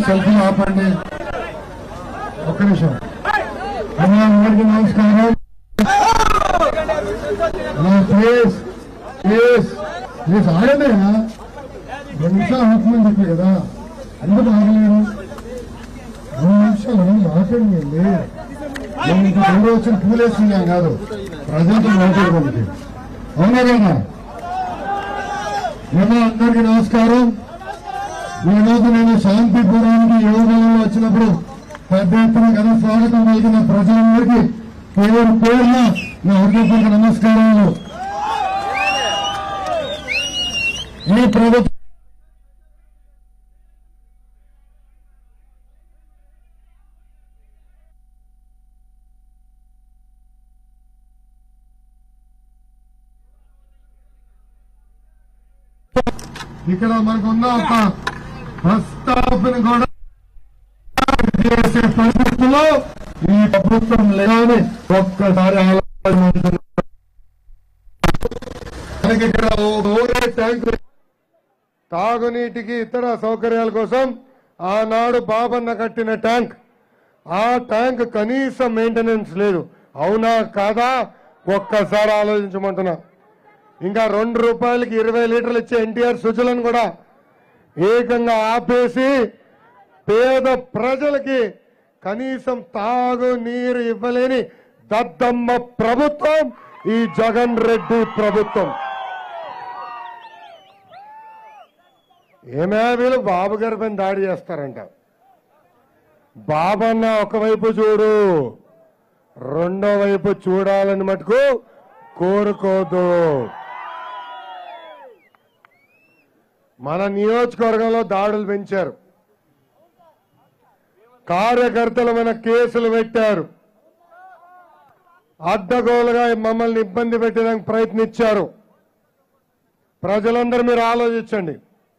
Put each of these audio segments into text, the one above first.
సెల్ఫీలు ఆపండి ఒక్క నిమిషం అమ్మా, అందరికీ నమస్కారం ప్లీజ్ ప్లీజ్ ప్లీజ్ ఆగండి రెండు నిమిషాలు ఆపమని చెప్పి కదా ఎందుకు ఆగలేరు రెండు నిమిషాలు మాట్లాడండి మేము ఇంత దూరం వచ్చిన పూలేస్తున్నాం కాదు ప్రజలతో మాట్లాడుకోండి అవునా కదా ఏమో అందరికీ నమస్కారం ఈ రోజు నేను శాంతిపురానికి యోగంలో వచ్చినప్పుడు పెద్ద ఎత్తున ఘన స్వాగతం పలికిన ప్రజలందరికీ పేరు పేరున నా హృదయపూర్వక నమస్కారాలు ఈ ప్రభుత్వం ఇక్కడ మనకున్న ఒక ప్రస్తాపన కూడా చేసే పరిస్థితుల్లో ఈ ప్రభుత్వం లేదని ఒక్కసారి ఆలోచించారు మనకి ఇక్కడ ఓ ఓరే ట్యాంకు తాగునీటికి ఇతర సౌకర్యాల కోసం ఆనాడు బాబన్న కట్టిన ట్యాంక్ ఆ ట్యాంక్ కనీసం మెయింటెనెన్స్ లేదు అవునా కాదా ఒక్కసారి ఆలోచించమంటున్నా ఇంకా రెండు రూపాయలకి ఇరవై లీటర్లు ఇచ్చే ఎన్టీఆర్ సుజలను కూడా ఏకంగా ఆపేసి పేద ప్రజలకి కనీసం తాగు నీరు ఇవ్వలేని దద్దమ్మ ప్రభుత్వం ఈ జగన్ రెడ్డి ప్రభుత్వం ఏమే వీళ్ళు బాబు గారి పైన దాడి చేస్తారంట బాబన్న ఒకవైపు చూడు రెండో వైపు చూడాలని మటుకు కోరుకోదు మన నియోజకవర్గంలో దాడులు పెంచారు కార్యకర్తల మీద కేసులు పెట్టారు అడ్డగోలుగా మమ్మల్ని ఇబ్బంది పెట్టడానికి ప్రయత్నించారు ప్రజలందరూ మీరు ఆలోచించండి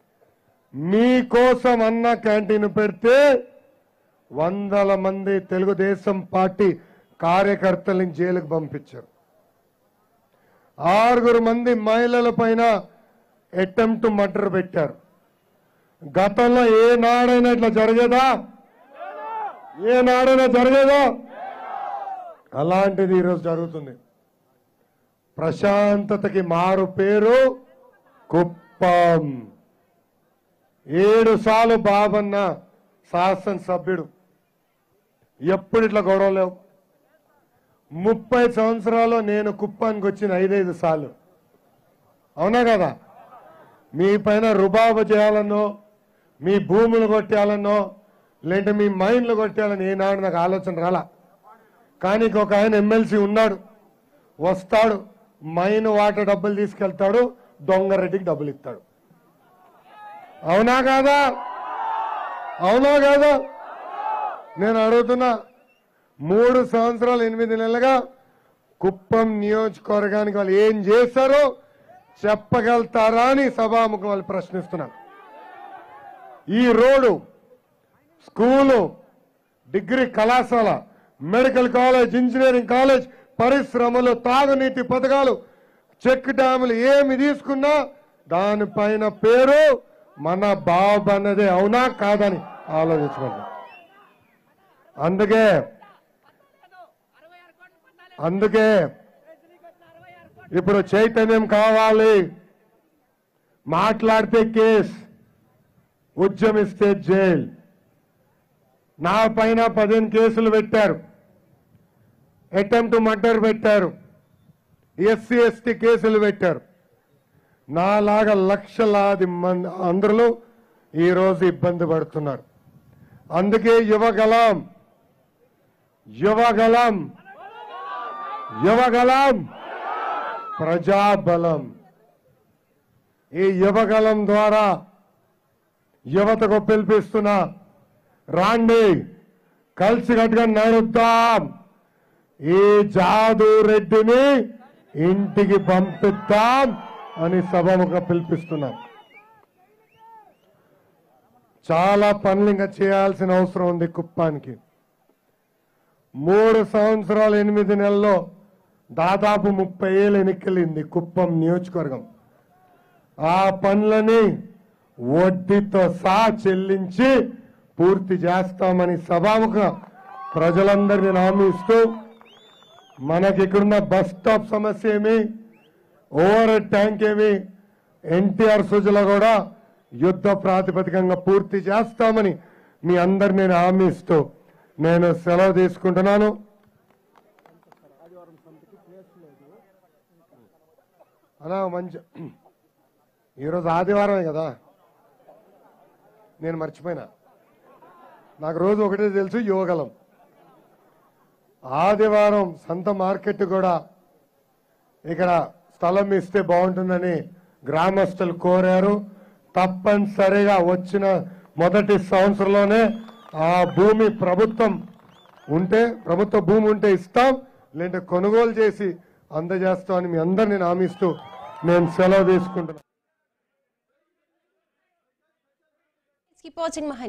మీకోసం అన్న క్యాంటీన్ పెడితే వందల మంది తెలుగుదేశం పార్టీ కార్యకర్తల్ని జైలుకు పంపించారు ఆరుగురు మంది మహిళల పైన అటెంప్ట్ మర్డర్ పెట్టారు గతంలో ఏ నాడైనా ఇట్లా జరిగేదా ఏ నాడైనా జరిగేదా అలాంటిది ఈరోజు జరుగుతుంది ప్రశాంతతకి మారు పేరు కుప్పం ఏడు సార్లు బాబన్న శాసనసభ్యుడు ఎప్పుడు ఇట్లా గొడవ లేవు ముప్పై సంవత్సరాలు నేను కుప్పానికి వచ్చిన ఐదైదు సార్లు అవునా కదా మీ పైన రుబాబు చేయాలనో మీ భూములు కొట్టేయాలనో లేదంటే మీ మైండ్లు కొట్టేయాలని ఏనాడు నాకు ఆలోచన రాలా కానీ ఒక ఆయన ఎమ్మెల్సీ ఉన్నాడు వస్తాడు మైన్ వాటర్ డబ్బులు తీసుకెళ్తాడు దొంగరెడ్డికి డబ్బులు ఇస్తాడు అవునా కాదా అవునా కాదా నేను అడుగుతున్నా మూడు సంవత్సరాలు ఎనిమిది నెలలుగా కుప్పం నియోజకవర్గానికి వాళ్ళు ఏం చేశారో చెప్పగలుగుతారా అని సభాముఖం వాళ్ళు ప్రశ్నిస్తున్నారు ఈ రోడ్డు స్కూలు డిగ్రీ కళాశాల మెడికల్ కాలేజ్ ఇంజనీరింగ్ కాలేజ్ పరిశ్రమలు తాగునీటి పథకాలు చెక్ డ్యాములు ఏమి తీసుకున్నా దానిపైన పేరు మన బాబు అన్నదే అవునా కాదని ఆలోచించుకోండి అందుకే అందుకే ఇప్పుడు చైతన్యం కావాలి మాట్లాడితే కేస్ ఉద్యమిస్తే జైల్ నా పైన పదిహేను కేసులు పెట్టారు అటెంప్ట్ మర్డర్ పెట్టారు ఎస్సీ ఎస్టీ కేసులు పెట్టారు నాలాగా లక్షలాది మంది అందరూ ఈరోజు ఇబ్బంది పడుతున్నారు అందుకే యువగలం యువగలం యువగలం ప్రజాబలం ఈ యువగలం ద్వారా యువతకు పిలిపిస్తున్నా రాండి కలిసికట్టుగా నడుద్దాం ఈ జాదు రెడ్డిని ఇంటికి పంపిద్దాం అని సభముగా పిలిపిస్తున్నాం చాలా పనులు ఇంకా చేయాల్సిన అవసరం ఉంది కుప్పానికి మూడు సంవత్సరాలు ఎనిమిది నెలల్లో దాదాపు ముప్పై ఏళ్ళు ఎన్నికలింది కుప్పం నియోజకవర్గం ఆ పనులని వడ్డీతో సహా చెల్లించి పూర్తి చేస్తామని సభాముఖ ప్రజలందరినీ హామీ ఇస్తూ మనకి ఇక్కడున్న బస్ స్టాప్ సమస్య ఏమి ఓవర్ హెడ్ ట్యాంక్ ఏమి ఎన్టీఆర్ సుజల కూడా యుద్ధ ప్రాతిపదికంగా పూర్తి చేస్తామని మీ అందరు నేను హామీ ఇస్తూ నేను సెలవు తీసుకుంటున్నాను అలా మంచి ఈరోజు ఆదివారమే కదా నేను మర్చిపోయినా నాకు రోజు ఒకటే తెలుసు యువగలం ఆదివారం సంత మార్కెట్ కూడా ఇక్కడ స్థలం ఇస్తే బాగుంటుందని గ్రామస్తులు కోరారు తప్పనిసరిగా వచ్చిన మొదటి సంవత్సరంలోనే ఆ భూమి ప్రభుత్వం ఉంటే ప్రభుత్వ భూమి ఉంటే ఇస్తాం లేదంటే కొనుగోలు చేసి అందజేస్తామని మీ అందరిని నేను హామీస్తూ నేను సెలవు తీసుకుంటున్నాను Keep watching Mahan.